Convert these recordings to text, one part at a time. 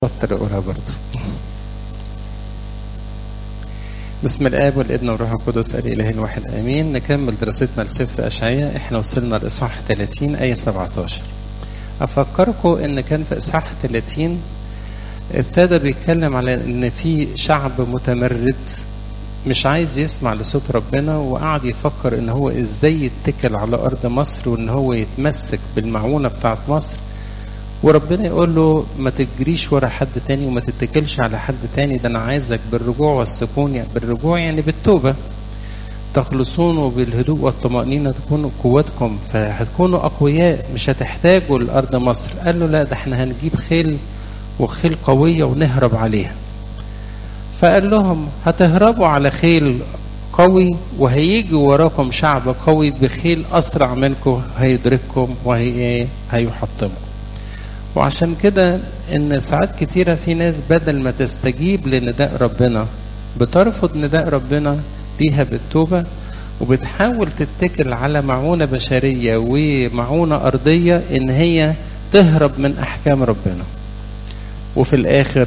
بطل اقولها برضه بسم الاب والابن والروح القدس الاله الواحد امين نكمل دراستنا لسفر اشعياء احنا وصلنا لاصحاح 30 ايه 17 افكركم ان كان في اصحاح 30 ابتدى بيتكلم على ان في شعب متمرد مش عايز يسمع لصوت ربنا وقعد يفكر ان هو ازاي يتكل على ارض مصر وان هو يتمسك بالمعونه بتاعت مصر وربنا يقول له ما تجريش ورا حد تاني وما تتكلش على حد تاني ده انا عايزك بالرجوع والسكون يعني بالرجوع يعني بالتوبه تخلصون وبالهدوء والطمأنينة تكونوا قوتكم فهتكونوا أقوياء مش هتحتاجوا لأرض مصر قال له لا ده احنا هنجيب خيل وخيل قوية ونهرب عليها فقال لهم هتهربوا على خيل قوي وهيجي وراكم شعب قوي بخيل أسرع منكم هيدرككم وهي هيحطمكم وعشان كده ان ساعات كتيرة في ناس بدل ما تستجيب لنداء ربنا بترفض نداء ربنا ليها بالتوبة وبتحاول تتكل على معونة بشرية ومعونة أرضية إن هي تهرب من أحكام ربنا وفي الآخر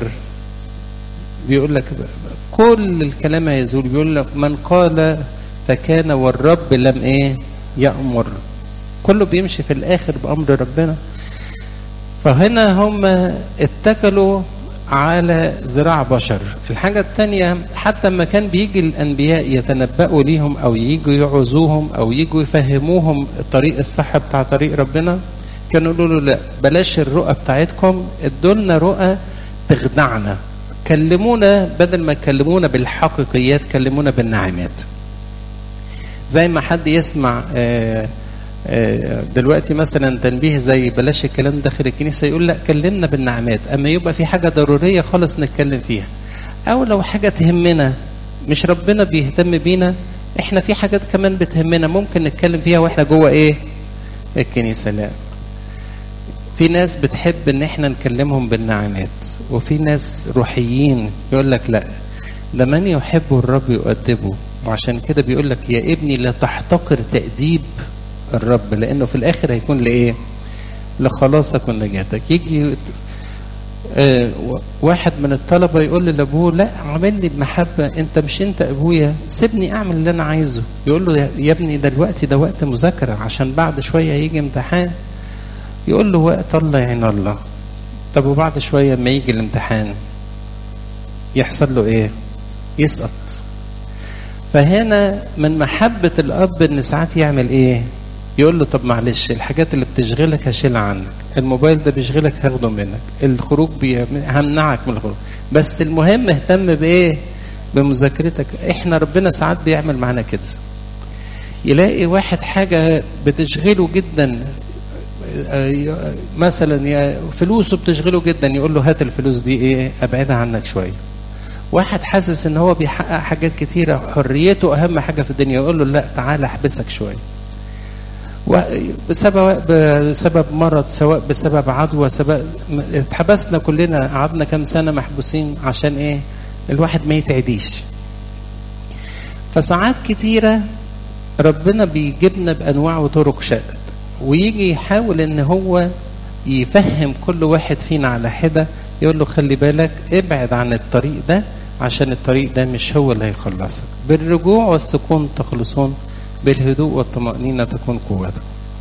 بيقول لك كل الكلام هيزول بيقول لك من قال فكان والرب لم ايه يأمر كله بيمشي في الآخر بأمر ربنا فهنا هم اتكلوا على ذراع بشر الحاجة الثانية حتى ما كان بيجي الأنبياء يتنبأوا ليهم أو يجوا يعوزوهم أو يجوا يفهموهم الطريق الصح بتاع طريق ربنا كانوا يقولوا له لا بلاش الرؤى بتاعتكم ادولنا رؤى تخدعنا كلمونا بدل ما تكلمونا بالحقيقيات كلمونا بالنعمات زي ما حد يسمع آه دلوقتي مثلا تنبيه زي بلاش الكلام داخل الكنيسة يقول لا كلمنا بالنعمات أما يبقى في حاجة ضرورية خالص نتكلم فيها أو لو حاجة تهمنا مش ربنا بيهتم بينا احنا في حاجات كمان بتهمنا ممكن نتكلم فيها واحنا جوه ايه الكنيسة لا في ناس بتحب ان احنا نكلمهم بالنعمات وفي ناس روحيين يقول لك لا ده من يحب الرب يؤدبه وعشان كده بيقول لك يا ابني لا تحتقر تأديب الرب لانه في الاخر هيكون لايه لخلاصك ونجاتك يجي آه واحد من الطلبه يقول لابوه لا عاملني بمحبه انت مش انت ابويا سيبني اعمل اللي انا عايزه يقول له يا ابني دلوقتي ده وقت مذاكره عشان بعد شويه هيجي امتحان يقول له وقت الله يعين الله طب وبعد شويه ما يجي الامتحان يحصل له ايه يسقط فهنا من محبه الاب ان ساعات يعمل ايه يقول له طب معلش الحاجات اللي بتشغلك هشيلها عنك الموبايل ده بيشغلك هاخده منك الخروج بي... همنعك من الخروج بس المهم اهتم بايه بمذاكرتك احنا ربنا ساعات بيعمل معانا كده يلاقي واحد حاجة بتشغله جدا مثلا فلوسه بتشغله جدا يقول له هات الفلوس دي ايه ابعدها عنك شويه واحد حاسس ان هو بيحقق حاجات كتيره حريته اهم حاجه في الدنيا يقول له لا تعالى احبسك شويه بسبب بسبب مرض سواء بسبب عدوى سبب اتحبسنا كلنا قعدنا كام سنه محبوسين عشان ايه الواحد ما يتعديش فساعات كتيره ربنا بيجيبنا بانواع وطرق شتى ويجي يحاول ان هو يفهم كل واحد فينا على حده يقول له خلي بالك ابعد عن الطريق ده عشان الطريق ده مش هو اللي هيخلصك بالرجوع والسكون تخلصون بالهدوء والطمأنينة تكون قوتكم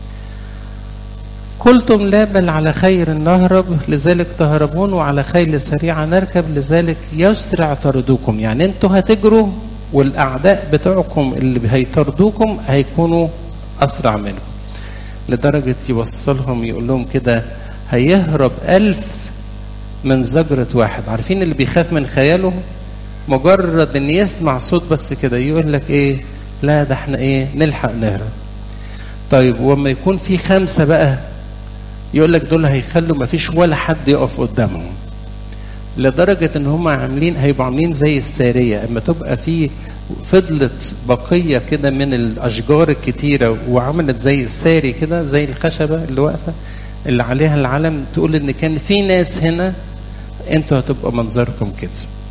قلتم لا بل على خير نهرب لذلك تهربون وعلى خيل سريعة نركب لذلك يسرع طردوكم يعني انتوا هتجروا والأعداء بتوعكم اللي هيطردوكم هيكونوا أسرع منكم لدرجة يوصلهم يقول لهم كده هيهرب ألف من زجرة واحد عارفين اللي بيخاف من خياله مجرد ان يسمع صوت بس كده يقول لك ايه لا ده احنا ايه نلحق نهرب طيب وما يكون في خمسة بقى يقول لك دول هيخلوا ما فيش ولا حد يقف قدامهم لدرجة ان هم عاملين هيبقوا عاملين زي السارية اما تبقى في فضلت بقية كده من الأشجار الكتيرة وعملت زي الساري كده زي الخشبة اللي واقفة اللي عليها العلم تقول ان كان في ناس هنا انتوا هتبقى منظركم كده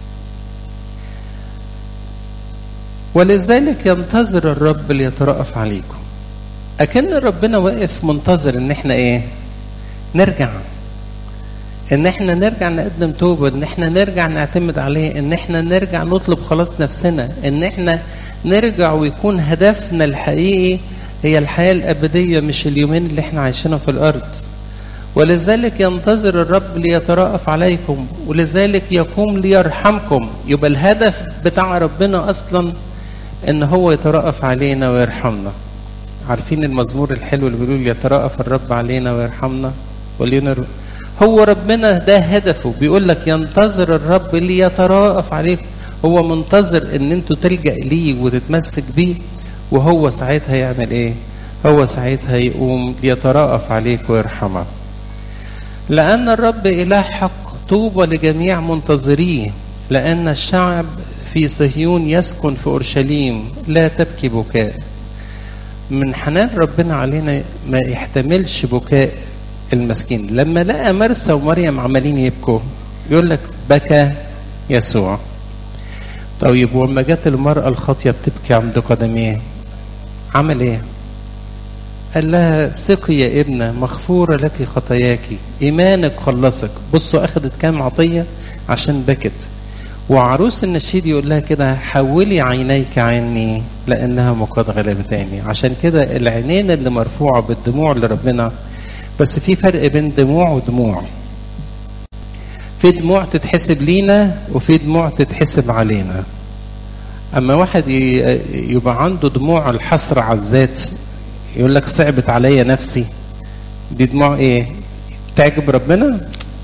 ولذلك ينتظر الرب ليترأف عليكم أكن ربنا واقف منتظر ان احنا ايه نرجع ان احنا نرجع نقدم توبة ان احنا نرجع نعتمد عليه ان احنا نرجع نطلب خلاص نفسنا ان احنا نرجع ويكون هدفنا الحقيقي هي الحياة الأبدية مش اليومين اللي احنا عايشينها في الأرض ولذلك ينتظر الرب ليترأف عليكم ولذلك يقوم ليرحمكم يبقى الهدف بتاع ربنا أصلا ان هو يترأف علينا ويرحمنا عارفين المزمور الحلو اللي بيقول يترأف الرب علينا ويرحمنا ولينا هو ربنا ده هدفه بيقول لك ينتظر الرب ليترأف عليكم هو منتظر ان انتوا تلجأ ليه وتتمسك بيه وهو ساعتها يعمل ايه هو ساعتها يقوم يترأف عليك ويرحمك لأن الرب إله حق طوبى لجميع منتظريه لأن الشعب في صهيون يسكن في أورشليم لا تبكي بكاء من حنان ربنا علينا ما يحتملش بكاء المسكين لما لقى مرسى ومريم عمالين يبكوا يقول لك بكى يسوع طيب ولما جت المرأة الخاطية بتبكي عند قدميه عمل ايه قال لها ثقي يا ابنة مغفورة لك خطاياك إيمانك خلصك بصوا أخذت كام عطية عشان بكت وعروس النشيد يقول لها كده حولي عينيك عني لأنها مقاد غلبتاني عشان كده العينين اللي مرفوعة بالدموع لربنا بس في فرق بين دموع ودموع في دموع تتحسب لينا وفي دموع تتحسب علينا أما واحد يبقى عنده دموع الحسرة على الذات يقول لك صعبت عليا نفسي دي دموع ايه تعجب ربنا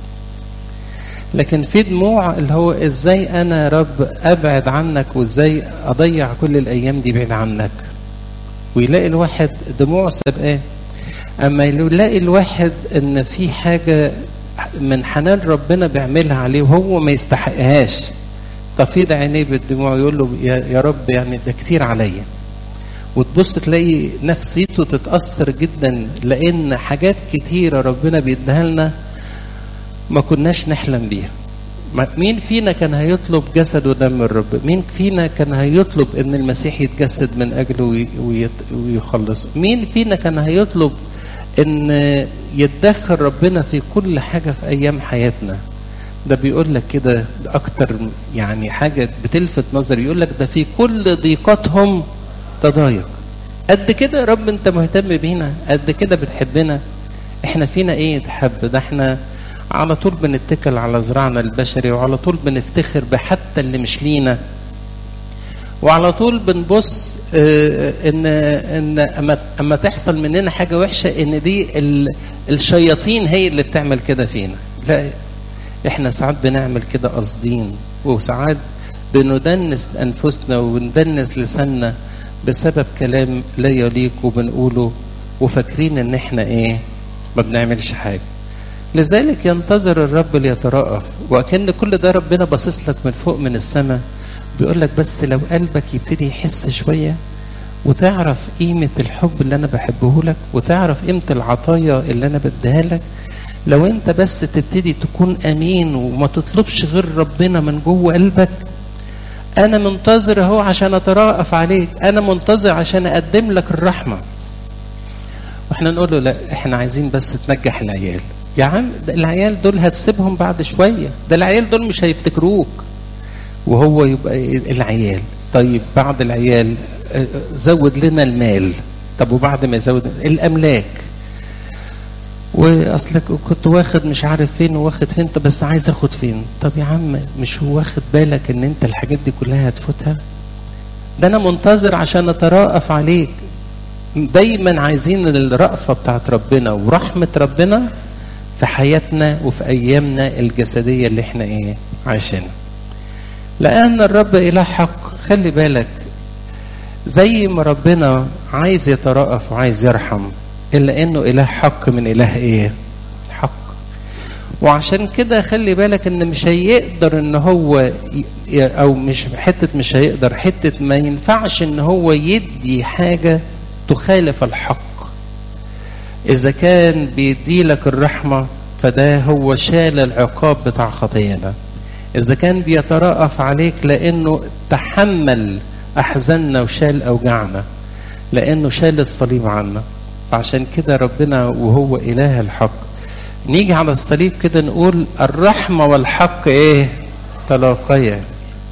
لكن في دموع اللي هو ازاي انا يا رب ابعد عنك وازاي اضيع كل الايام دي بعيد عنك ويلاقي الواحد دموع سابقاه اما يلاقي الواحد ان في حاجه من حنان ربنا بيعملها عليه وهو ما يستحقهاش تفيض عينيه بالدموع يقول له يا رب يعني ده كتير عليا وتبص تلاقي نفسيته تتأثر جدا لأن حاجات كتيرة ربنا بيديها لنا ما كناش نحلم بيها مين فينا كان هيطلب جسد ودم الرب مين فينا كان هيطلب ان المسيح يتجسد من اجله ويخلصه مين فينا كان هيطلب ان يتدخل ربنا في كل حاجة في ايام حياتنا ده بيقول لك كده اكتر يعني حاجة بتلفت نظري يقول لك ده في كل ضيقاتهم تضايق قد كده يا رب انت مهتم بينا قد كده بتحبنا احنا فينا ايه تحب ده احنا على طول بنتكل على زراعنا البشري وعلى طول بنفتخر بحتى اللي مش لينا وعلى طول بنبص اه ان ان اما اما تحصل مننا حاجه وحشه ان دي الشياطين هي اللي بتعمل كده فينا لا احنا ساعات بنعمل كده قاصدين وساعات بندنس انفسنا وندنس لساننا بسبب كلام لا يليق وبنقوله وفاكرين ان احنا ايه ما بنعملش حاجه لذلك ينتظر الرب ليترأف وكأن كل ده ربنا باصص لك من فوق من السماء بيقول لك بس لو قلبك يبتدي يحس شويه وتعرف قيمة الحب اللي أنا بحبه لك وتعرف قيمة العطايا اللي أنا بديها لك لو أنت بس تبتدي تكون أمين وما تطلبش غير ربنا من جوه قلبك أنا منتظر أهو عشان أترأف عليك أنا منتظر عشان أقدم لك الرحمة وإحنا نقول له لا إحنا عايزين بس تنجح العيال يا عم العيال دول هتسيبهم بعد شوية ده العيال دول مش هيفتكروك وهو يبقى العيال طيب بعد العيال زود لنا المال طب وبعد ما يزود الأملاك واصلك كنت واخد مش عارف فين وواخد فين طب بس عايز اخد فين طب يا عم مش هو واخد بالك ان انت الحاجات دي كلها هتفوتها ده انا منتظر عشان اتراءف عليك دايما عايزين الرأفة بتاعت ربنا ورحمة ربنا في حياتنا وفي ايامنا الجسدية اللي احنا ايه عايشينها لان الرب اله حق خلي بالك زي ما ربنا عايز يترأف وعايز يرحم إلا إنه إله حق من إله إيه؟ حق. وعشان كده خلي بالك إن مش هيقدر إن هو ي... أو مش حتة مش هيقدر حتة ما ينفعش إن هو يدي حاجة تخالف الحق. إذا كان بيدي لك الرحمة فده هو شال العقاب بتاع خطيئنا. إذا كان بيترأف عليك لأنه تحمل أحزاننا وشال أوجاعنا. لأنه شال الصليب عنا. عشان كده ربنا وهو إله الحق نيجي على الصليب كده نقول الرحمة والحق ايه تلاقيا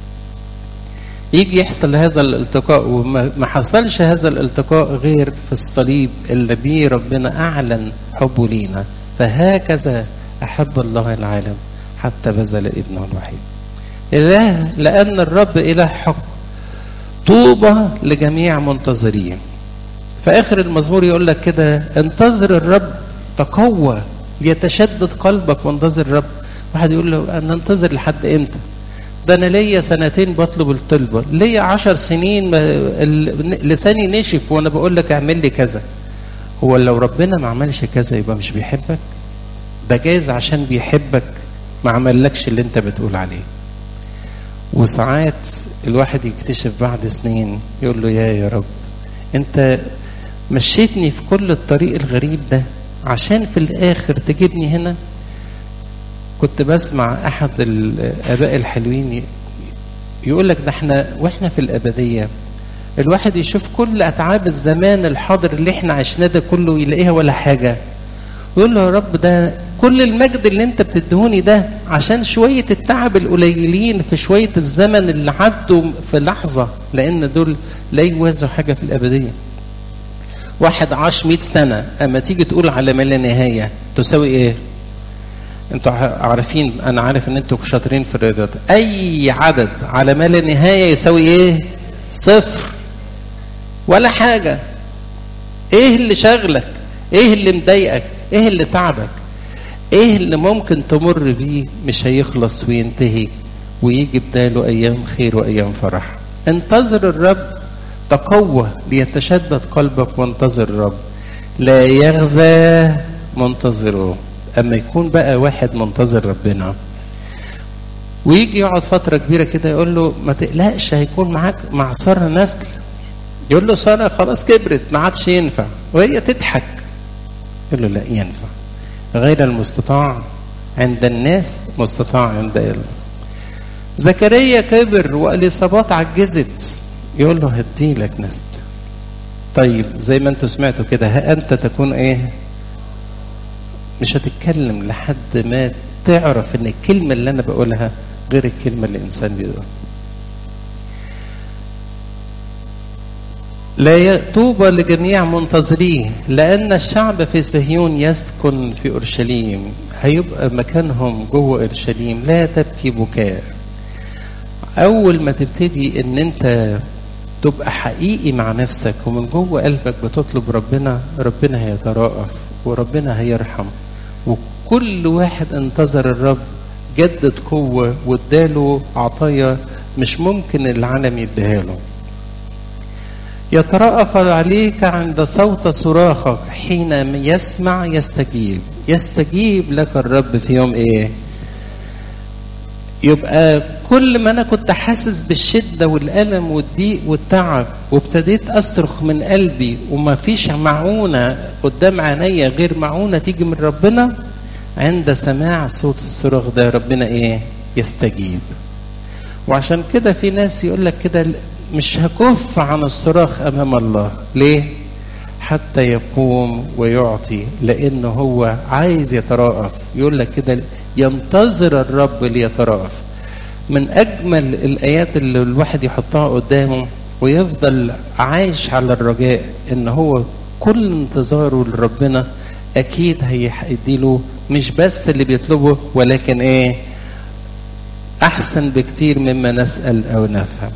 يجي يحصل هذا الالتقاء وما حصلش هذا الالتقاء غير في الصليب اللي بيه ربنا اعلن حبه لينا فهكذا احب الله العالم حتى بذل ابنه الوحيد اله لان الرب اله حق طوبى لجميع منتظرين في اخر المزمور يقول لك كده انتظر الرب تقوى ليتشدد قلبك وانتظر الرب واحد يقول له انا انتظر لحد امتى ده انا ليا سنتين بطلب الطلبه ليا عشر سنين لساني نشف وانا بقول لك اعمل لي كذا هو لو ربنا ما عملش كذا يبقى مش بيحبك ده جايز عشان بيحبك ما عملكش اللي انت بتقول عليه وساعات الواحد يكتشف بعد سنين يقول له يا يا رب انت مشيتني في كل الطريق الغريب ده عشان في الاخر تجيبني هنا كنت بسمع احد الاباء الحلوين يقول لك ده احنا واحنا في الابديه الواحد يشوف كل اتعاب الزمان الحاضر اللي احنا عشناه ده كله يلاقيها ولا حاجه يقول له يا رب ده كل المجد اللي انت بتدهوني ده عشان شويه التعب القليلين في شويه الزمن اللي عدوا في لحظه لان دول لا يوازوا حاجه في الابديه واحد عاش 100 سنه اما تيجي تقول على ما لا نهايه تساوي ايه انتوا عارفين انا عارف ان انتوا شاطرين في الرياضات اي عدد على ما لا نهايه يساوي ايه صفر ولا حاجه ايه اللي شغلك ايه اللي مضايقك ايه اللي تعبك ايه اللي ممكن تمر بيه مش هيخلص وينتهي ويجي بداله ايام خير وايام فرح انتظر الرب تقوى ليتشدد قلبك وانتظر الرب لا يغزى منتظره اما يكون بقى واحد منتظر ربنا ويجي يقعد فترة كبيرة كده يقول له ما تقلقش هيكون معاك مع سارة نسل يقول له سارة خلاص كبرت ما عادش ينفع وهي تضحك يقول له لا ينفع غير المستطاع عند الناس مستطاع عند الله زكريا كبر واليصابات عجزت يقول له هديلك نسل طيب زي ما انتوا سمعتوا كده ها انت تكون ايه مش هتتكلم لحد ما تعرف ان الكلمه اللي انا بقولها غير الكلمه اللي الانسان بيقولها لا طوبى لجميع منتظريه لأن الشعب في صهيون يسكن في أورشليم هيبقى مكانهم جوه أورشليم لا تبكي بكاء أول ما تبتدي إن أنت تبقى حقيقي مع نفسك ومن جوه قلبك بتطلب ربنا ربنا هيتراءف وربنا هيرحم وكل واحد انتظر الرب جدد قوة واداله عطايا مش ممكن العالم يديها له يترأف عليك عند صوت صراخك حين يسمع يستجيب يستجيب لك الرب في يوم ايه يبقى كل ما انا كنت حاسس بالشده والالم والضيق والتعب وابتديت اصرخ من قلبي وما فيش معونه قدام عينيا غير معونه تيجي من ربنا عند سماع صوت الصراخ ده ربنا ايه يستجيب وعشان كده في ناس يقول لك كده مش هكف عن الصراخ امام الله ليه حتى يقوم ويعطي لانه هو عايز يتراءف يقول لك كده ينتظر الرب ليتراءف من اجمل الايات اللي الواحد يحطها قدامه ويفضل عايش على الرجاء ان هو كل انتظاره لربنا اكيد هيديله مش بس اللي بيطلبه ولكن ايه احسن بكتير مما نسال او نفهم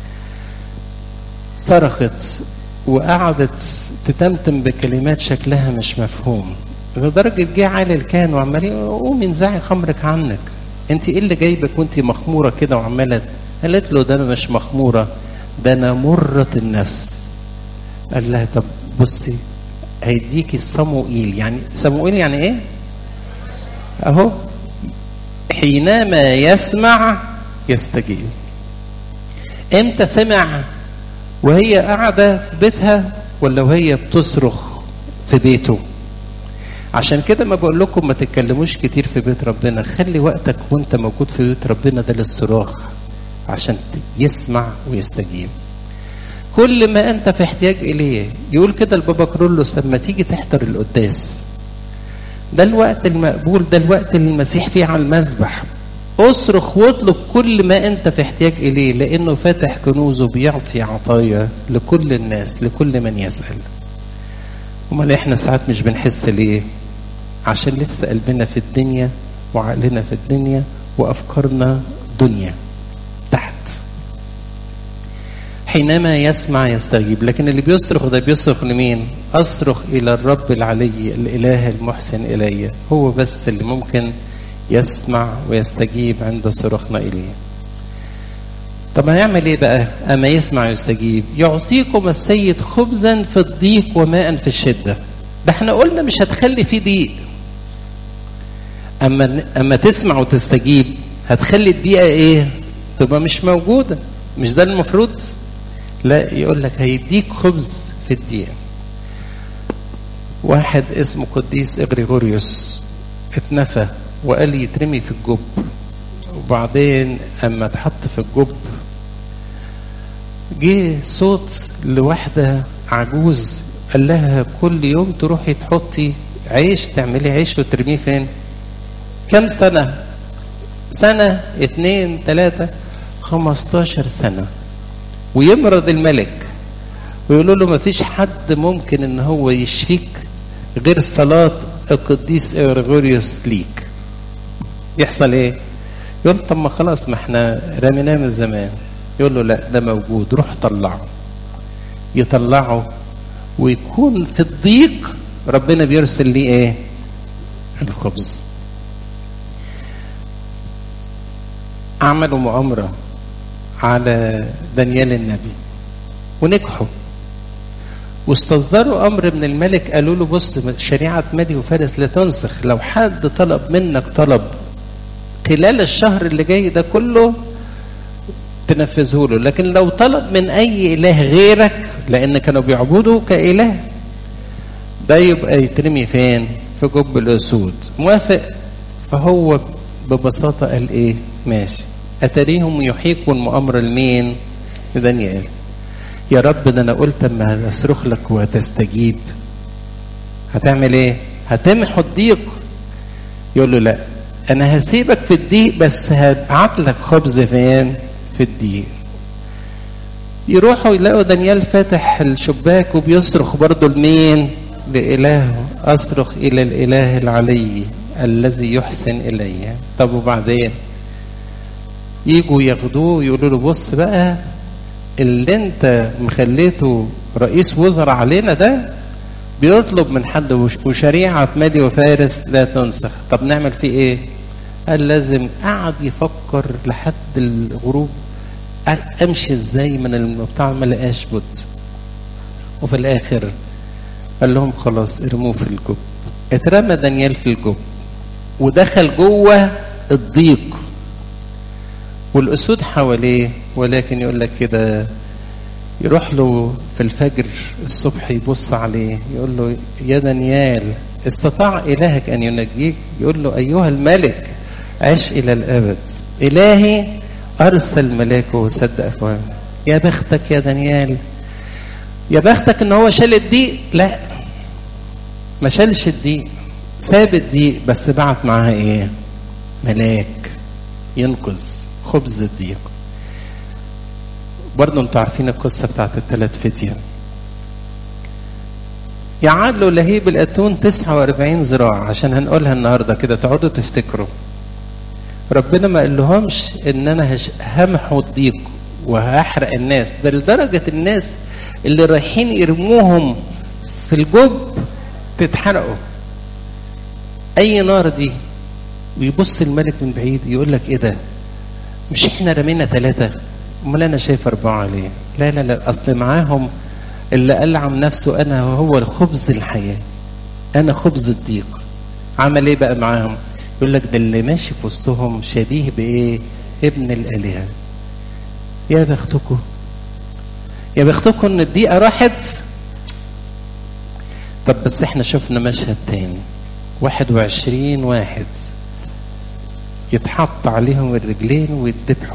صرخت وقعدت تتمتم بكلمات شكلها مش مفهوم لدرجة جه عالل كان وعمال قومي انزعي خمرك عنك انت ايه اللي جايبك وانت مخمورة كده وعمالة قالت له ده انا مش مخمورة ده انا مرة النفس قال لها طب بصي هيديكي صموئيل يعني صموئيل يعني ايه اهو حينما يسمع يستجيب امتى سمع وهي قاعدة في بيتها ولا وهي بتصرخ في بيته عشان كده ما بقول لكم ما تتكلموش كتير في بيت ربنا خلي وقتك وانت موجود في بيت ربنا ده للصراخ عشان يسمع ويستجيب كل ما انت في احتياج اليه يقول كده البابا كرولوس لما تيجي تحضر القداس ده الوقت المقبول ده الوقت اللي المسيح فيه على المذبح اصرخ واطلب كل ما انت في احتياج اليه لانه فاتح كنوزه بيعطي عطايا لكل الناس لكل من يسال امال احنا ساعات مش بنحس ليه عشان لسه قلبنا في الدنيا وعقلنا في الدنيا وافكارنا دنيا تحت حينما يسمع يستجيب لكن اللي بيصرخ ده بيصرخ لمين اصرخ الى الرب العلي الاله المحسن الي هو بس اللي ممكن يسمع ويستجيب عند صراخنا اليه طب هيعمل ايه بقى اما يسمع ويستجيب يعطيكم السيد خبزا في الضيق وماء في الشده ده احنا قلنا مش هتخلي فيه ضيق اما اما تسمع وتستجيب هتخلي الدقيقه ايه تبقى مش موجوده مش ده المفروض لا يقول لك هيديك خبز في الدقيقه واحد اسمه قديس اغريغوريوس اتنفى وقال يترمي في الجب وبعدين اما اتحط في الجب جه صوت لواحده عجوز قال لها كل يوم تروحي تحطي عيش تعملي عيش وترميه فين كم سنة سنة اتنين تلاتة خمستاشر سنة ويمرض الملك ويقولوا له ما فيش حد ممكن ان هو يشفيك غير صلاة القديس اغريغوريوس ليك يحصل ايه يقول طب ما خلاص ما احنا رميناه من زمان يقول له لا ده موجود روح طلعه يطلعه ويكون في الضيق ربنا بيرسل ليه ايه الخبز عملوا مؤامرة على دانيال النبي ونجحوا واستصدروا امر من الملك قالوا له بص شريعه مادي وفارس لا تنسخ لو حد طلب منك طلب خلال الشهر اللي جاي ده كله تنفذه له لكن لو طلب من اي اله غيرك لان كانوا بيعبدوا كاله ده يبقى يترمي فين في جب الاسود موافق فهو ببساطه قال ايه ماشي اتريهم يحيكوا المؤامره لمين لدانيال يا رب ده انا قلت اما اصرخ لك وتستجيب هتعمل ايه هتمحو الضيق يقول له لا انا هسيبك في الضيق بس هبعت لك خبز فين في الضيق يروحوا يلاقوا دانيال فاتح الشباك وبيصرخ برضه لمين لإلهه أصرخ إلى الإله العلي الذي يحسن إلي طب وبعدين يجوا ياخدوه ويقولوا له بص بقى اللي انت مخليته رئيس وزراء علينا ده بيطلب من حد وشريعة مادي وفارس لا تنسخ طب نعمل فيه ايه قال لازم قعد يفكر لحد الغروب امشي ازاي من المبتاع ما لقاش بد وفي الاخر قال لهم خلاص ارموه في الجب اترمى دانيال في الجب ودخل جوه الضيق والاسود حواليه ولكن يقول لك كده يروح له في الفجر الصبح يبص عليه يقول له يا دانيال استطاع الهك ان ينجيك يقول له ايها الملك عش الى الابد الهي ارسل ملاكه وسد افواهه يا بختك يا دانيال يا بختك ان هو شال الضيق لا ما شالش الضيق ساب الضيق بس بعت معاها ايه ملاك ينقذ خبز الضيق برضه انتوا عارفين القصه بتاعت الثلاث فتيان يعادلوا لهيب الاتون 49 ذراع عشان هنقولها النهارده كده تقعدوا تفتكروا ربنا ما قالهمش ان انا هش... همحو الضيق وهحرق الناس ده لدرجه الناس اللي رايحين يرموهم في الجب تتحرقوا اي نار دي ويبص الملك من بعيد يقول لك ايه ده مش احنا رمينا ثلاثه امال انا شايف اربعه ليه لا لا لا اصل معاهم اللي قال عن نفسه انا هو الخبز الحياه انا خبز الضيق عمل ايه بقى معاهم يقول لك ده اللي ماشي في وسطهم شبيه بايه ابن الالهه يا بختكم يا بختكم ان الدقيقه راحت طب بس احنا شفنا مشهد تاني واحد وعشرين واحد يتحط عليهم الرجلين ويتذبحوا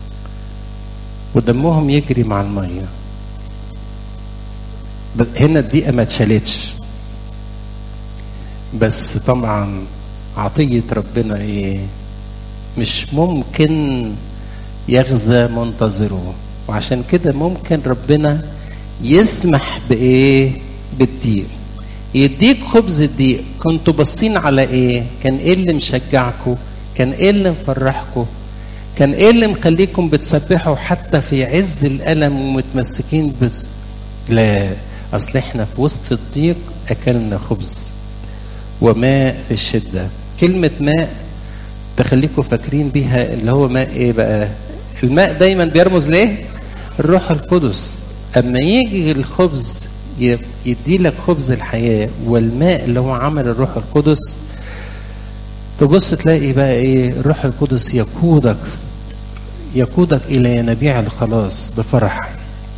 ودمهم يجري مع الميه هنا الدقيقه ما اتشالتش بس طبعا عطية ربنا ايه مش ممكن يغزى منتظره وعشان كده ممكن ربنا يسمح بايه بالضيق يديك خبز الضيق كنتوا باصين على ايه كان ايه اللي مشجعكم كان ايه اللي مفرحكم كان ايه اللي مخليكم بتسبحوا حتى في عز الالم ومتمسكين بز... لا اصل احنا في وسط الضيق اكلنا خبز وماء في الشده كلمه ماء تخليكم فاكرين بيها اللي هو ماء ايه بقى الماء دايما بيرمز ليه الروح القدس اما يجي الخبز يدي لك خبز الحياه والماء اللي هو عمل الروح القدس تبص تلاقي بقى ايه الروح القدس يقودك يقودك الى ينابيع الخلاص بفرح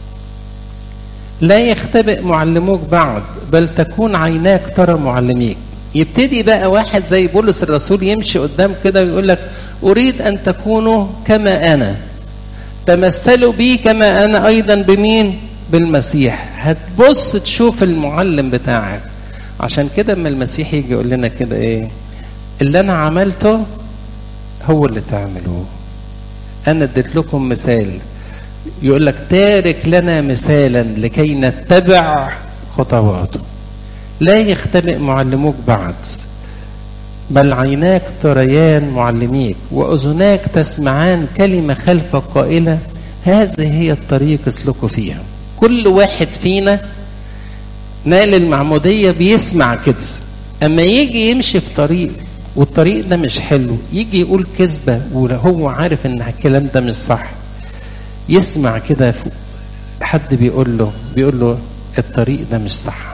لا يختبئ معلموك بعد بل تكون عيناك ترى معلميك يبتدي بقى واحد زي بولس الرسول يمشي قدام كده ويقول لك اريد ان تكونوا كما انا تمثلوا بي كما انا ايضا بمين بالمسيح هتبص تشوف المعلم بتاعك عشان كده اما المسيح يجي يقول لنا كده ايه اللي انا عملته هو اللي تعملوه انا اديت لكم مثال يقول لك تارك لنا مثالا لكي نتبع خطواته لا يختبئ معلموك بعد بل عيناك تريان معلميك واذناك تسمعان كلمه خلفك قائله هذه هي الطريق اسلكوا فيها كل واحد فينا نال المعموديه بيسمع كده اما يجي يمشي في طريق والطريق ده مش حلو يجي يقول كذبه وهو عارف ان الكلام ده مش صح يسمع كده حد بيقول له بيقول له الطريق ده مش صح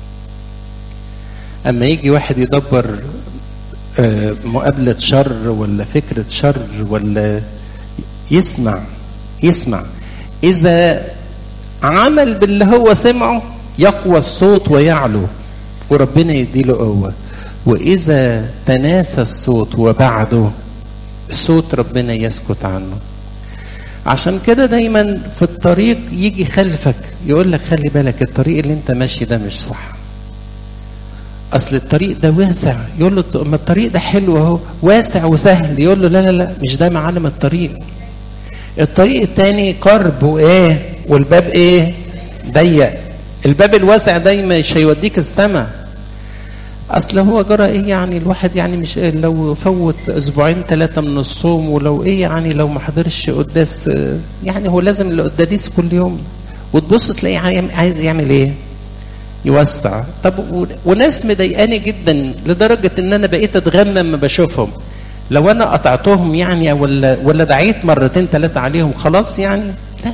اما يجي واحد يدبر مقابلة شر ولا فكرة شر ولا يسمع يسمع إذا عمل باللي هو سمعه يقوى الصوت ويعلو وربنا يديله قوة وإذا تناسى الصوت وبعده صوت ربنا يسكت عنه عشان كده دايما في الطريق يجي خلفك يقول لك خلي بالك الطريق اللي انت ماشي ده مش صح اصل الطريق ده واسع يقول له ما الطريق ده حلو اهو واسع وسهل يقول له لا لا لا مش ده معلم الطريق الطريق التاني قرب وايه والباب ايه ضيق الباب الواسع ده مش هيوديك السما اصل هو جرى ايه يعني الواحد يعني مش لو فوت اسبوعين ثلاثه من الصوم ولو ايه يعني لو ما حضرش قداس يعني هو لازم القداديس كل يوم وتبص تلاقيه عايز يعمل ايه يوسع طب وناس مضايقاني جدا لدرجه ان انا بقيت اتغمم لما بشوفهم لو انا قطعتهم يعني ولا ولا دعيت مرتين ثلاثه عليهم خلاص يعني لا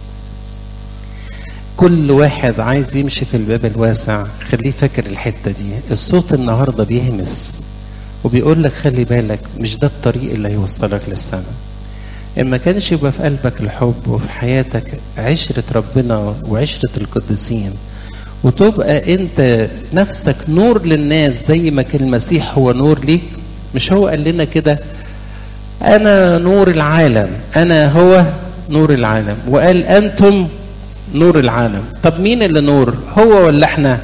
كل واحد عايز يمشي في الباب الواسع خليه فاكر الحته دي الصوت النهارده بيهمس وبيقول لك خلي بالك مش ده الطريق اللي هيوصلك للسماء اما كانش يبقى في قلبك الحب وفي حياتك عشره ربنا وعشره القديسين وتبقى انت نفسك نور للناس زي ما كان المسيح هو نور ليك مش هو قال لنا كده انا نور العالم انا هو نور العالم وقال انتم نور العالم طب مين اللي نور هو ولا احنا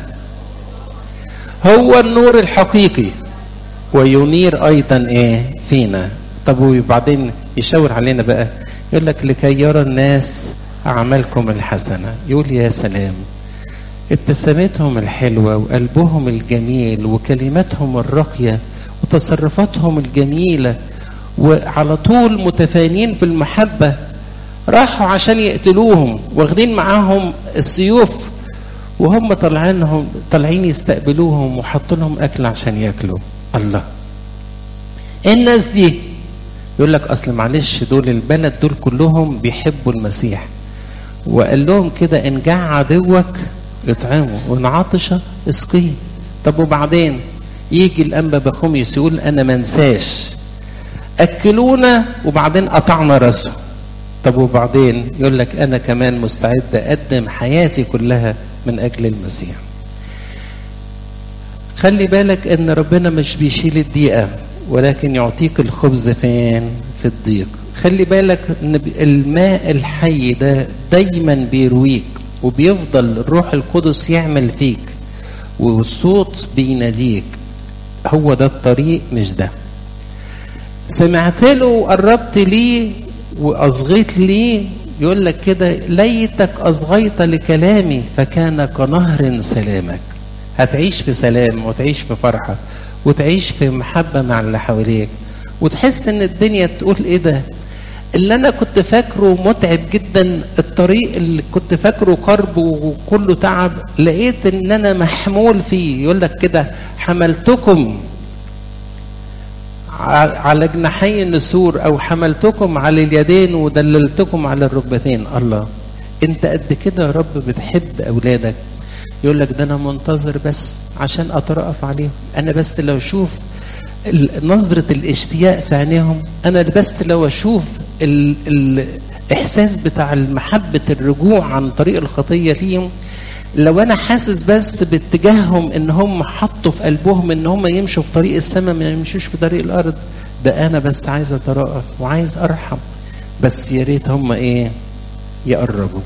هو النور الحقيقي وينير ايضا ايه فينا طب وبعدين يشاور علينا بقى يقول لك لكي يرى الناس اعمالكم الحسنه يقول يا سلام ابتسامتهم الحلوة وقلبهم الجميل وكلماتهم الراقية وتصرفاتهم الجميلة وعلى طول متفانين في المحبة راحوا عشان يقتلوهم واخدين معاهم السيوف وهم طالعينهم طالعين يستقبلوهم وحطوا لهم اكل عشان ياكلوا الله ايه الناس دي يقول لك اصل معلش دول البلد دول كلهم بيحبوا المسيح وقال لهم كده ان جاع عدوك اطعمه وان عطش اسقيه طب وبعدين يجي الانبا بخوميس يقول انا ما انساش اكلونا وبعدين قطعنا راسه طب وبعدين يقول لك انا كمان مستعد اقدم حياتي كلها من اجل المسيح خلي بالك ان ربنا مش بيشيل الضيقه ولكن يعطيك الخبز فين في الضيق خلي بالك ان الماء الحي ده دايما بيرويك وبيفضل الروح القدس يعمل فيك والصوت بيناديك هو ده الطريق مش ده سمعت له وقربت ليه واصغيت ليه يقول لك كده ليتك اصغيت لكلامي فكان كنهر سلامك هتعيش في سلام وتعيش في فرحه وتعيش في محبه مع اللي حواليك وتحس ان الدنيا تقول ايه ده اللي انا كنت فاكره متعب جدا الطريق اللي كنت فاكره كرب وكله تعب لقيت ان انا محمول فيه يقول لك كده حملتكم على جناحي النسور او حملتكم على اليدين ودللتكم على الركبتين الله انت قد كده يا رب بتحب اولادك يقول لك ده انا منتظر بس عشان اترأف عليهم انا بس لو اشوف نظرة الاشتياق في عينيهم انا بس لو اشوف ال الاحساس بتاع المحبة الرجوع عن طريق الخطية ليهم لو انا حاسس بس باتجاههم ان هم حطوا في قلبهم ان هم يمشوا في طريق السماء ما يمشوش في طريق الارض ده انا بس عايز اترأف وعايز ارحم بس يا ريت هم ايه يقربوا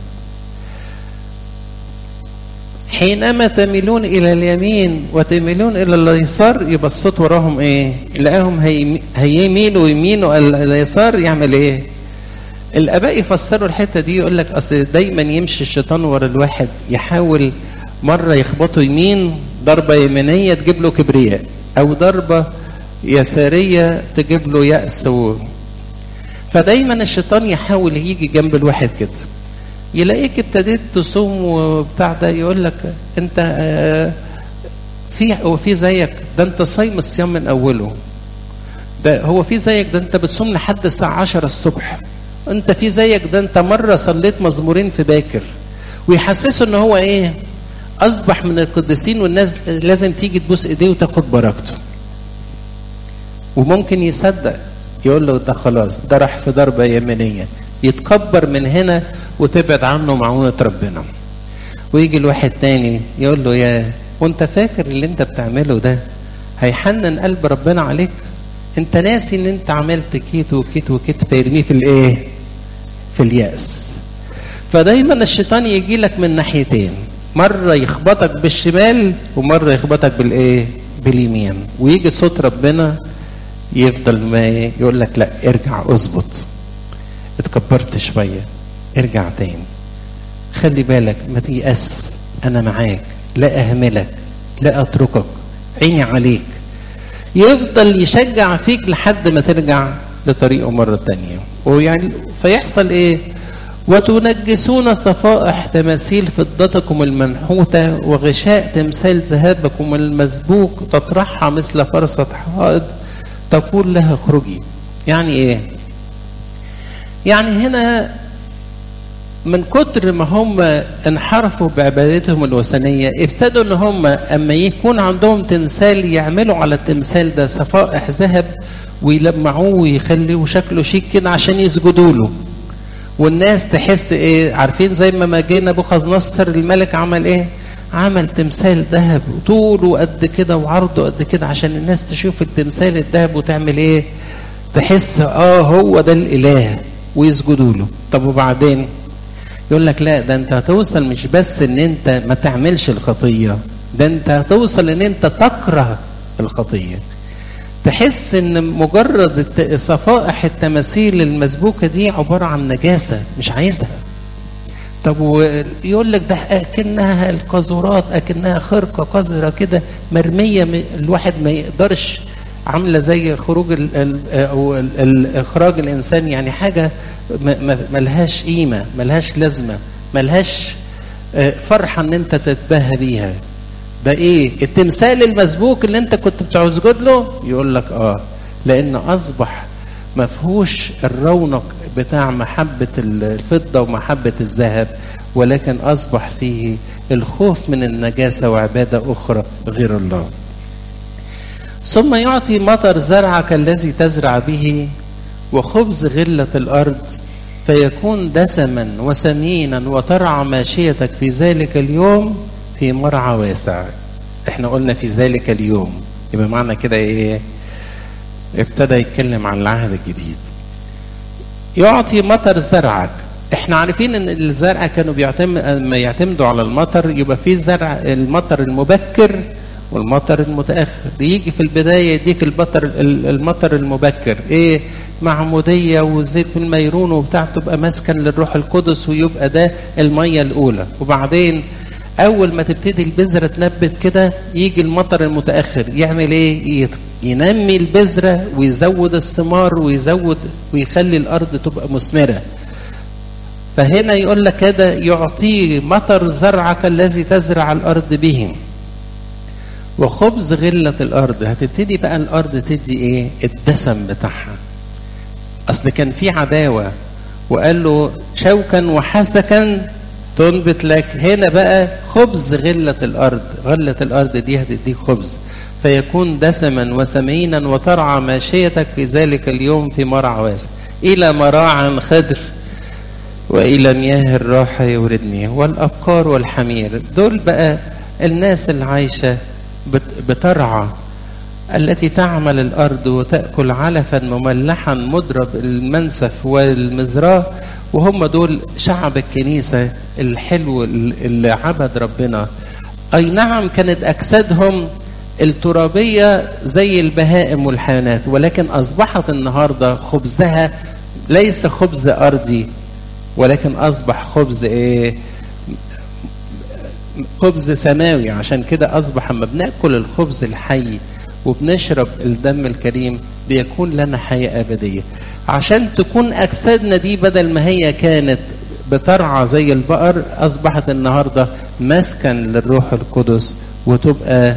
حينما تميلون الى اليمين وتميلون الى اليسار يبقى الصوت وراهم ايه لقاهم هيميلوا يمين واليسار يعمل ايه الاباء يفسروا الحته دي يقول لك اصل دايما يمشي الشيطان ورا الواحد يحاول مره يخبطه يمين ضربه يمينيه تجيب له كبرياء او ضربه يساريه تجيب له ياس و... فدايما الشيطان يحاول يجي جنب الواحد كده يلاقيك ابتديت تصوم وبتاع ده يقول لك انت آه في هو في زيك ده انت صايم الصيام من اوله ده هو في زيك ده انت بتصوم لحد الساعه 10 الصبح انت في زيك ده انت مره صليت مزمورين في باكر ويحسسه ان هو ايه اصبح من القديسين والناس لازم تيجي تبوس ايديه وتاخد بركته وممكن يصدق يقول له ده خلاص ده راح في ضربه يمينيه يتكبر من هنا وتبعد عنه معونة ربنا ويجي الواحد تاني يقول له يا وانت فاكر اللي انت بتعمله ده هيحنن قلب ربنا عليك انت ناسي ان انت عملت كيت وكيت وكيت فيرميه في الايه في اليأس فدايما الشيطان يجي لك من ناحيتين مرة يخبطك بالشمال ومرة يخبطك بالايه باليمين ويجي صوت ربنا يفضل ما يقول لك لا ارجع اظبط اتكبرت شوية ارجع تاني خلي بالك ما تيأس انا معاك لا اهملك لا اتركك عيني عليك يفضل يشجع فيك لحد ما ترجع لطريقه مرة تانية ويعني فيحصل ايه وتنجسون صفائح تماثيل فضتكم المنحوتة وغشاء تمثال ذهبكم المسبوق تطرحها مثل فرصة حائط تقول لها اخرجي يعني ايه يعني هنا من كتر ما هم انحرفوا بعبادتهم الوثنية ابتدوا ان هم اما يكون عندهم تمثال يعملوا على التمثال ده صفائح ذهب ويلمعوه ويخلوه شكله شيك كده عشان يسجدوا له والناس تحس ايه عارفين زي ما جينا بوخذ نصر الملك عمل ايه عمل تمثال ذهب طوله قد كده وعرضه قد كده عشان الناس تشوف التمثال الذهب وتعمل ايه تحس اه هو ده الاله ويسجدوا له طب وبعدين يقول لك لا ده انت هتوصل مش بس ان انت ما تعملش الخطيه ده انت هتوصل ان انت تكره الخطيه تحس ان مجرد صفائح التماثيل المسبوكه دي عباره عن نجاسه مش عايزها طب ويقول لك ده اكنها القاذورات اكنها خرقه قذره كده مرميه الواحد ما يقدرش عامله زي خروج ال ال او ال ال اخراج الانسان يعني حاجه ملهاش قيمه ملهاش لازمه ملهاش فرحه ان انت تتباهى بيها ده ايه التمثال المسبوك اللي انت كنت بتسجد له يقول لك اه لان اصبح مفهوش الرونق بتاع محبة الفضة ومحبة الذهب ولكن أصبح فيه الخوف من النجاسة وعبادة أخرى غير الله ثم يعطي مطر زرعك الذي تزرع به وخبز غلة الأرض فيكون دسما وسمينا وترعى ماشيتك في ذلك اليوم في مرعى واسع احنا قلنا في ذلك اليوم يبقى معنى كده ايه ابتدى يتكلم عن العهد الجديد يعطي مطر زرعك احنا عارفين ان الزرع كانوا بيعتمد يعتمدوا على المطر يبقى في زرع المطر المبكر والمطر المتأخر يجي في البداية يديك المطر المطر المبكر ايه معمودية وزيت الميرون وبتاع تبقى مسكن للروح القدس ويبقى ده المية الأولى وبعدين أول ما تبتدي البذرة تنبت كده يجي المطر المتأخر يعمل ايه ينمي البذرة ويزود الثمار ويزود ويخلي الأرض تبقى مثمرة فهنا يقول لك كده يعطيه مطر زرعك الذي تزرع الأرض به وخبز غلة الأرض هتبتدي بقى الأرض تدي إيه الدسم بتاعها أصل كان في عداوة وقال له شوكا وحسكا تنبت لك هنا بقى خبز غلة الأرض غلة الأرض دي هتديك خبز فيكون دسما وسمينا وترعى ماشيتك في ذلك اليوم في مرعى واسع إلى مراعى خضر وإلى مياه الراحة يوردني والأبقار والحمير دول بقى الناس اللي عايشة بترعى التي تعمل الأرض وتأكل علفا مملحا مضرب المنسف والمزراه وهم دول شعب الكنيسة الحلو اللي عبد ربنا أي نعم كانت أجسادهم الترابية زي البهائم والحيوانات ولكن أصبحت النهاردة خبزها ليس خبز أرضي ولكن أصبح خبز إيه خبز سماوي عشان كده أصبح أما بناكل الخبز الحي وبنشرب الدم الكريم بيكون لنا حياة أبدية عشان تكون أجسادنا دي بدل ما هي كانت بترعى زي البقر أصبحت النهاردة مسكن للروح القدس وتبقى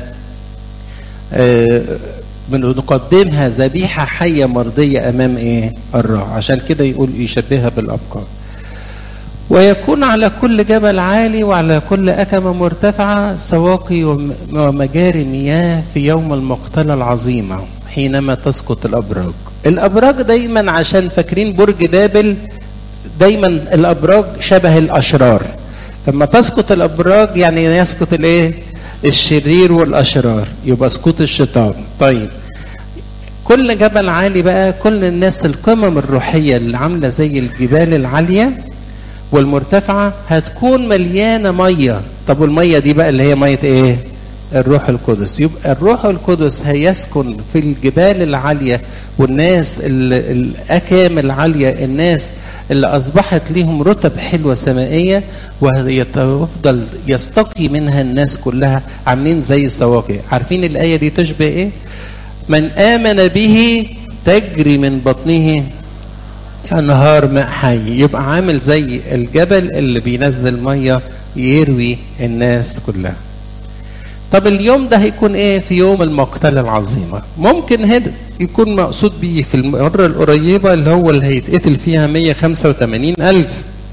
بنقدمها ذبيحة حية مرضية أمام إيه الراع عشان كده يقول يشبهها بالأبقار ويكون على كل جبل عالي وعلى كل أكمة مرتفعة سواقي ومجاري مياه في يوم المقتلة العظيمة حينما تسقط الأبراج الأبراج دايما عشان فاكرين برج بابل دايما الأبراج شبه الأشرار لما تسقط الأبراج يعني يسقط الإيه الشرير والأشرار يبقى سقوط الشيطان طيب كل جبل عالي بقى كل الناس القمم الروحية اللي عاملة زي الجبال العالية والمرتفعة هتكون مليانة مية طب والمية دي بقى اللي هي مية ايه الروح القدس يبقى الروح القدس هيسكن في الجبال العالية والناس الأكام العالية الناس اللي أصبحت ليهم رتب حلوة سمائية ويفضل يستقي منها الناس كلها عاملين زي سواقي عارفين الآية دي تشبه إيه من آمن به تجري من بطنه أنهار ماء حي يبقى عامل زي الجبل اللي بينزل مية يروي الناس كلها طب اليوم ده هيكون ايه في يوم المقتلة العظيمة ممكن هنا يكون مقصود بيه في المرة القريبة اللي هو اللي هيتقتل فيها 185 ألف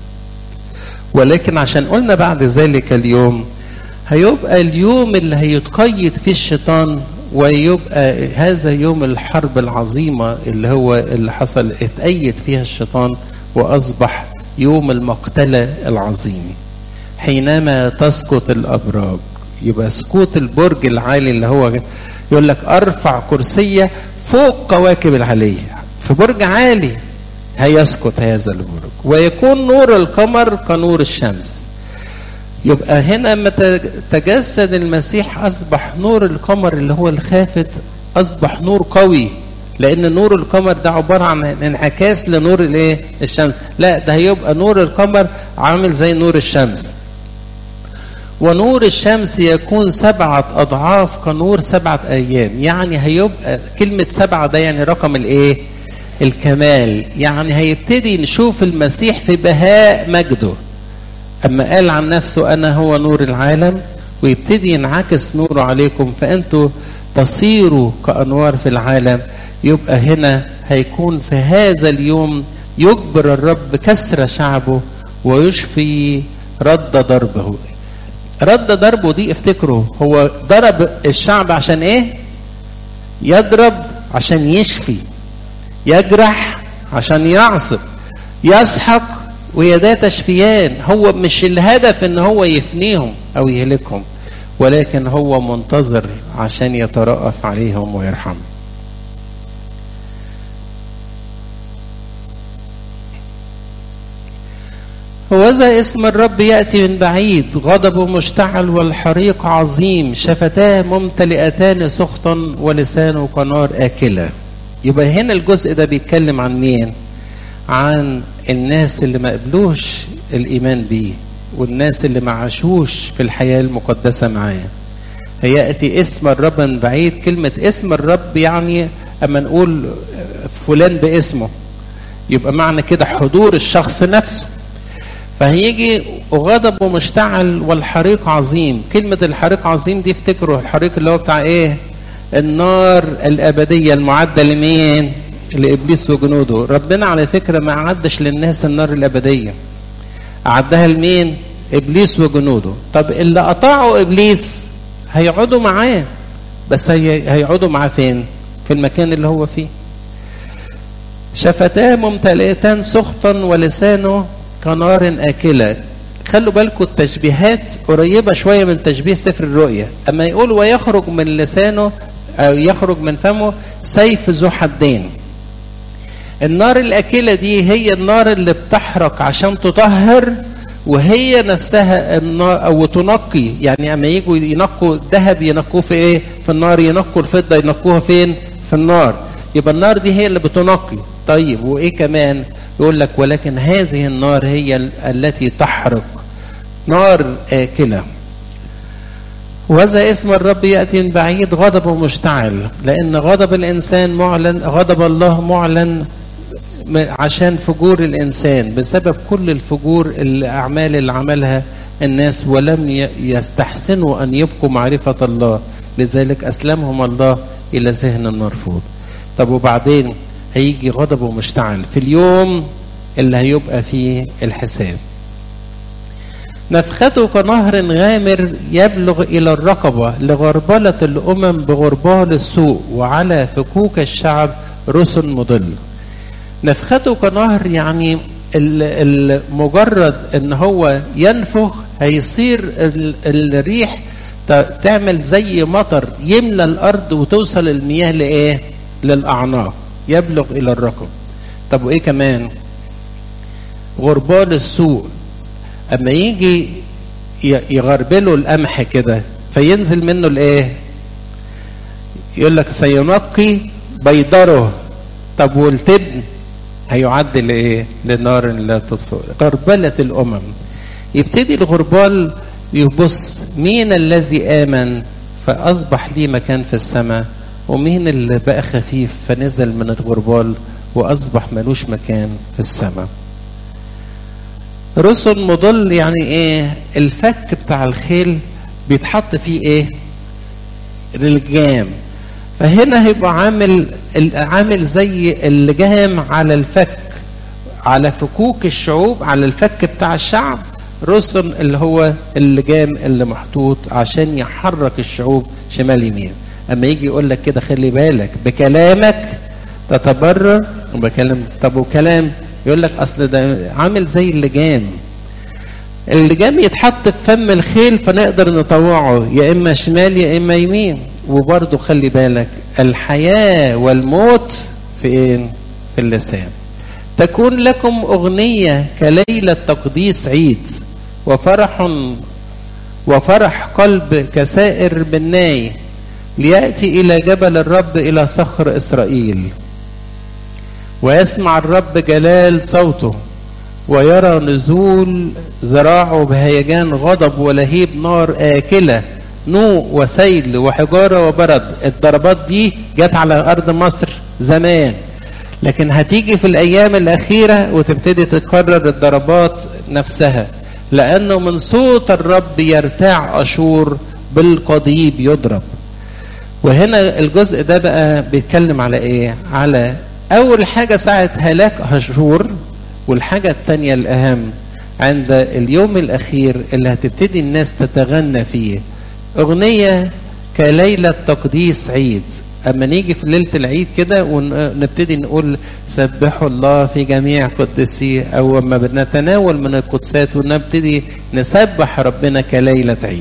ولكن عشان قلنا بعد ذلك اليوم هيبقى اليوم اللي هيتقيد فيه الشيطان ويبقى هذا يوم الحرب العظيمة اللي هو اللي حصل اتأيد فيها الشيطان وأصبح يوم المقتلة العظيم حينما تسقط الأبراج يبقى سقوط البرج العالي اللي هو يقول لك ارفع كرسيه فوق كواكب العليه في برج عالي هيسقط هذا البرج ويكون نور القمر كنور الشمس يبقى هنا لما تجسد المسيح اصبح نور القمر اللي هو الخافت اصبح نور قوي لان نور القمر ده عباره عن انعكاس لنور الايه الشمس لا ده هيبقى نور القمر عامل زي نور الشمس ونور الشمس يكون سبعة أضعاف كنور سبعة أيام يعني هيبقى كلمة سبعة ده يعني رقم الإيه الكمال يعني هيبتدي نشوف المسيح في بهاء مجده أما قال عن نفسه أنا هو نور العالم ويبتدي ينعكس نوره عليكم فأنتوا تصيروا كأنوار في العالم يبقى هنا هيكون في هذا اليوم يجبر الرب كسر شعبه ويشفي رد ضربه رد ضربه دي افتكروا هو ضرب الشعب عشان ايه يضرب عشان يشفي يجرح عشان يعصب يسحق ويدا تشفيان هو مش الهدف ان هو يفنيهم او يهلكهم ولكن هو منتظر عشان يترأف عليهم ويرحمهم وذا اسم الرب يأتي من بعيد غضبه مشتعل والحريق عظيم شفتاه ممتلئتان سخطا ولسانه كنار آكلة يبقى هنا الجزء ده بيتكلم عن مين عن الناس اللي ما قبلوش الإيمان بيه والناس اللي ما عاشوش في الحياة المقدسة معاه هيأتي اسم الرب من بعيد كلمة اسم الرب يعني أما نقول فلان باسمه يبقى معنى كده حضور الشخص نفسه فهيجي غضبه مشتعل والحريق عظيم كلمة الحريق عظيم دي افتكروا الحريق اللي هو بتاع ايه النار الأبدية المعدة لمين لإبليس وجنوده ربنا على فكرة ما أعدش للناس النار الأبدية أعدها لمين إبليس وجنوده طب اللي قطعوا إبليس هيقعدوا معاه بس هي هيقعدوا معاه فين في المكان اللي هو فيه شفتاه ممتلئتان سخطا ولسانه كنار آكلة خلوا بالكم التشبيهات قريبة شوية من تشبيه سفر الرؤيا أما يقول ويخرج من لسانه أو يخرج من فمه سيف ذو حدين النار الأكلة دي هي النار اللي بتحرق عشان تطهر وهي نفسها النار أو تنقي يعني أما يجوا ينقوا الذهب ينقوه في إيه؟ في النار ينقوا الفضة ينقوها فين؟ في النار يبقى النار دي هي اللي بتنقي طيب وإيه كمان؟ يقول لك ولكن هذه النار هي التي تحرق نار آكلة وذا اسم الرب يأتي من بعيد غضبه مشتعل لأن غضب الإنسان معلن غضب الله معلن عشان فجور الإنسان بسبب كل الفجور الأعمال اللي عملها الناس ولم يستحسنوا أن يبقوا معرفة الله لذلك أسلمهم الله إلى ذهن المرفوض طب وبعدين هيجي غضبه مشتعل في اليوم اللي هيبقى فيه الحساب نفخته كنهر غامر يبلغ إلى الرقبة لغربلة الأمم بغربال السوء وعلى فكوك الشعب رسل مضل نفخته كنهر يعني مجرد ان هو ينفخ هيصير الريح تعمل زي مطر يملى الارض وتوصل المياه لايه للاعناق يبلغ الى الرقب طب وايه كمان غربال السوء اما يجي يغربله القمح كده فينزل منه الايه يقول لك سينقي بيضره طب والتبن هيعد لايه لنار لا تطفئ غربله الامم يبتدي الغربال يبص مين الذي امن فاصبح ليه مكان في السماء ومين اللي بقى خفيف فنزل من الغربال واصبح ملوش مكان في السماء رسل مضل يعني ايه الفك بتاع الخيل بيتحط فيه ايه الجام فهنا هيبقى عامل عامل زي اللجام على الفك على فكوك الشعوب على الفك بتاع الشعب رسل اللي هو اللجام اللي محطوط عشان يحرك الشعوب شمال يمين اما يجي يقول لك كده خلي بالك بكلامك تتبرر وبكلام طب وكلام يقول لك اصل ده عامل زي اللجام اللجام يتحط في فم الخيل فنقدر نطوعه يا اما شمال يا اما يمين وبرضه خلي بالك الحياه والموت في ايه في اللسان تكون لكم اغنيه كليله تقديس عيد وفرح وفرح قلب كسائر بالناي لياتي الى جبل الرب الى صخر اسرائيل ويسمع الرب جلال صوته ويرى نزول ذراعه بهيجان غضب ولهيب نار آكلة نوء وسيل وحجارة وبرد الضربات دي جت على أرض مصر زمان لكن هتيجي في الأيام الأخيرة وتبتدي تتكرر الضربات نفسها لأنه من صوت الرب يرتاع أشور بالقضيب يضرب وهنا الجزء ده بقى بيتكلم على ايه على اول حاجه ساعه هلاك هشور والحاجه الثانيه الاهم عند اليوم الاخير اللي هتبتدي الناس تتغنى فيه اغنيه كليله تقديس عيد اما نيجي في ليله العيد كده ونبتدي نقول سبحوا الله في جميع قدسيه او اما بنتناول من القدسات ونبتدي نسبح ربنا كليله عيد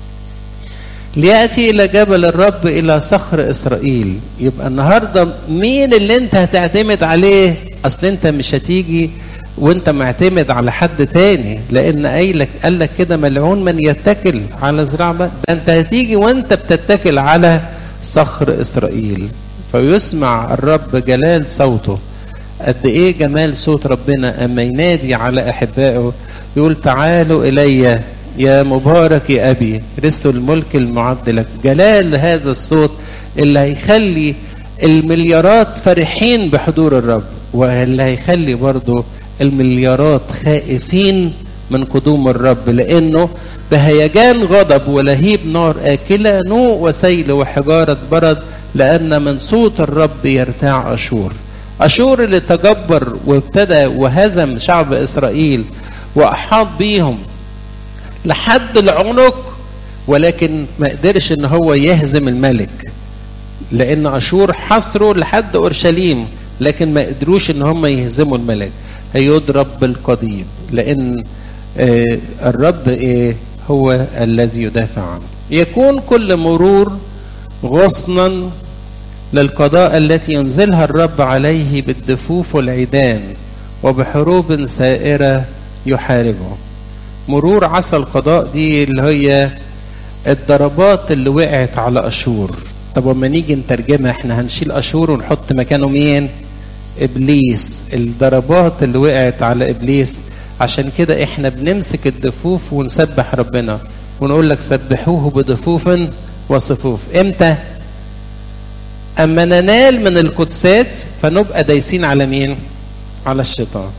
ليأتي إلى جبل الرب إلى صخر إسرائيل يبقى النهاردة مين اللي أنت هتعتمد عليه أصل أنت مش هتيجي وانت معتمد على حد تاني لان قايلك قال لك كده ملعون من يتكل على ذراع ده انت هتيجي وانت بتتكل على صخر اسرائيل فيسمع الرب جلال صوته قد ايه جمال صوت ربنا اما ينادي على احبائه يقول تعالوا الي يا مبارك يا ابي رست الملك المعد لك جلال هذا الصوت اللي هيخلي المليارات فرحين بحضور الرب واللي هيخلي برضه المليارات خائفين من قدوم الرب لانه بهيجان غضب ولهيب نار اكله نوء وسيل وحجاره برد لان من صوت الرب يرتاع اشور اشور اللي تجبر وابتدى وهزم شعب اسرائيل واحاط بيهم لحد العنق ولكن ما قدرش ان هو يهزم الملك لان اشور حصروا لحد اورشليم لكن ما قدروش ان هم يهزموا الملك هيضرب بالقضيب لان آه الرب ايه هو الذي يدافع عنه يكون كل مرور غصنا للقضاء التي ينزلها الرب عليه بالدفوف والعيدان وبحروب سائرة يحاربه مرور عصا القضاء دي اللي هي الضربات اللي وقعت على أشور طب وما نيجي نترجمها احنا هنشيل أشور ونحط مكانه مين إبليس الضربات اللي وقعت على إبليس عشان كده احنا بنمسك الدفوف ونسبح ربنا ونقول لك سبحوه بدفوف وصفوف امتى اما ننال من القدسات فنبقى دايسين على مين على الشيطان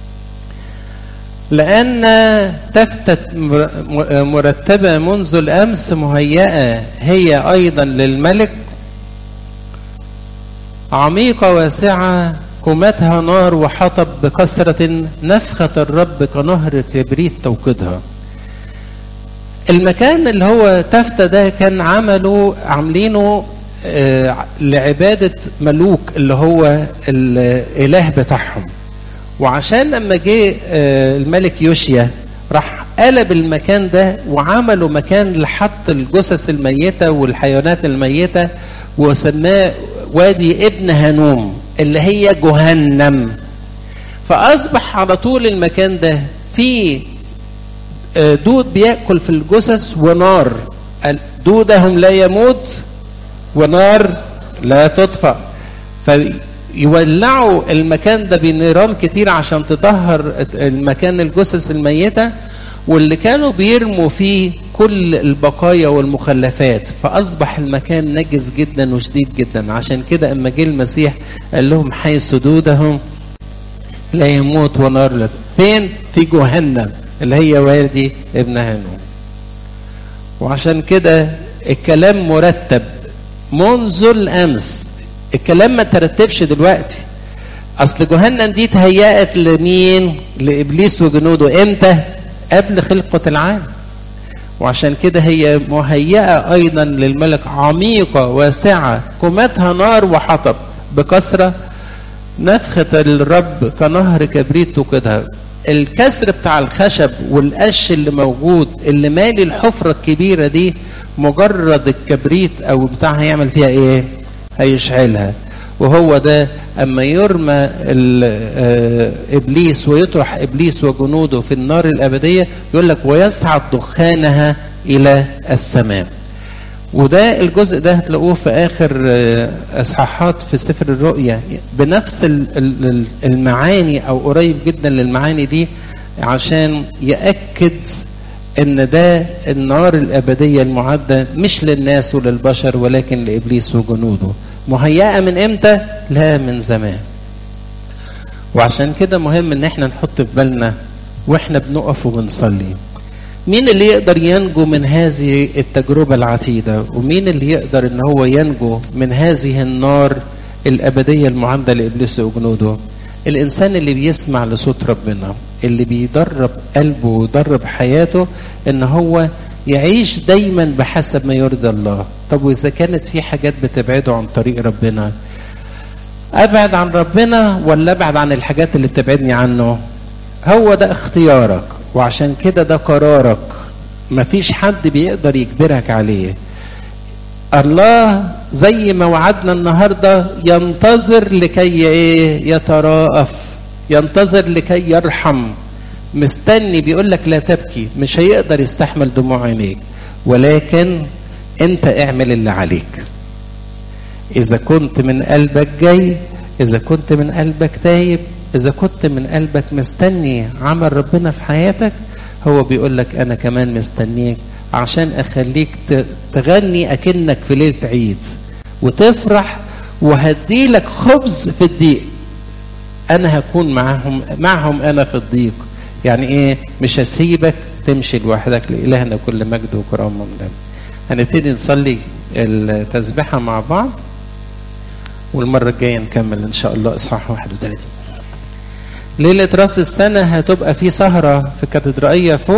لأن تفتت مرتبة منذ الأمس مهيئة هي أيضا للملك عميقة واسعة كمتها نار وحطب بكثرة نفخة الرب كنهر كبريت توقدها المكان اللي هو تفتة ده كان عمله عاملينه آه لعبادة ملوك اللي هو الإله بتاعهم وعشان لما جه آه الملك يوشيا راح قلب المكان ده وعملوا مكان لحط الجثث الميتة والحيوانات الميتة وسماه وادي ابن هنوم اللي هي جهنم فأصبح على طول المكان ده فيه دود بيأكل في الجثث ونار دودهم لا يموت ونار لا تطفأ فيولعوا المكان ده بنيران كتير عشان تطهر المكان الجثث الميتة واللي كانوا بيرموا فيه كل البقايا والمخلفات فأصبح المكان نجس جدا وشديد جدا عشان كده أما جه المسيح قال لهم حيث دودهم لا يموت ونار لك فين في جهنم اللي هي وادي ابن هنوم وعشان كده الكلام مرتب منذ الامس الكلام ما ترتبش دلوقتي اصل جهنم دي تهيأت لمين لابليس وجنوده امتى قبل خلقة العالم وعشان كده هي مهيئة أيضا للملك عميقة واسعة كمتها نار وحطب بكثرة نفخة الرب كنهر كبريت وكده الكسر بتاع الخشب والقش اللي موجود اللي مالي الحفرة الكبيرة دي مجرد الكبريت أو بتاع هيعمل فيها إيه؟ هيشعلها وهو ده أما يرمى إبليس ويطرح إبليس وجنوده في النار الأبدية يقول لك ويصعد دخانها إلى السماء وده الجزء ده هتلاقوه في آخر إصحاحات في سفر الرؤيا بنفس المعاني أو قريب جدا للمعاني دي عشان يأكد ان ده النار الابديه المعده مش للناس وللبشر ولكن لابليس وجنوده مهيئه من امتى لا من زمان وعشان كده مهم ان احنا نحط في بالنا واحنا بنقف وبنصلي مين اللي يقدر ينجو من هذه التجربه العتيده ومين اللي يقدر ان هو ينجو من هذه النار الابديه المعده لابليس وجنوده الانسان اللي بيسمع لصوت ربنا اللي بيدرب قلبه ويدرب حياته ان هو يعيش دايما بحسب ما يرضي الله طب واذا كانت في حاجات بتبعده عن طريق ربنا ابعد عن ربنا ولا ابعد عن الحاجات اللي بتبعدني عنه هو ده اختيارك وعشان كده ده قرارك مفيش حد بيقدر يجبرك عليه الله زي ما وعدنا النهارده ينتظر لكي ايه يتراءف ينتظر لكي يرحم مستني بيقول لك لا تبكي مش هيقدر يستحمل دموع عينيك ولكن انت اعمل اللي عليك اذا كنت من قلبك جاي اذا كنت من قلبك تايب اذا كنت من قلبك مستني عمل ربنا في حياتك هو بيقول لك انا كمان مستنيك عشان اخليك تغني اكنك في ليله عيد وتفرح وهديلك خبز في الضيق انا هكون معهم معهم انا في الضيق يعني ايه مش هسيبك تمشي لوحدك لالهنا كل مجد وكرم ومجد هنبتدي نصلي التسبيحه مع بعض والمره الجايه نكمل ان شاء الله اصحاح 31 ليله راس السنه هتبقى في سهره في الكاتدرائيه فوق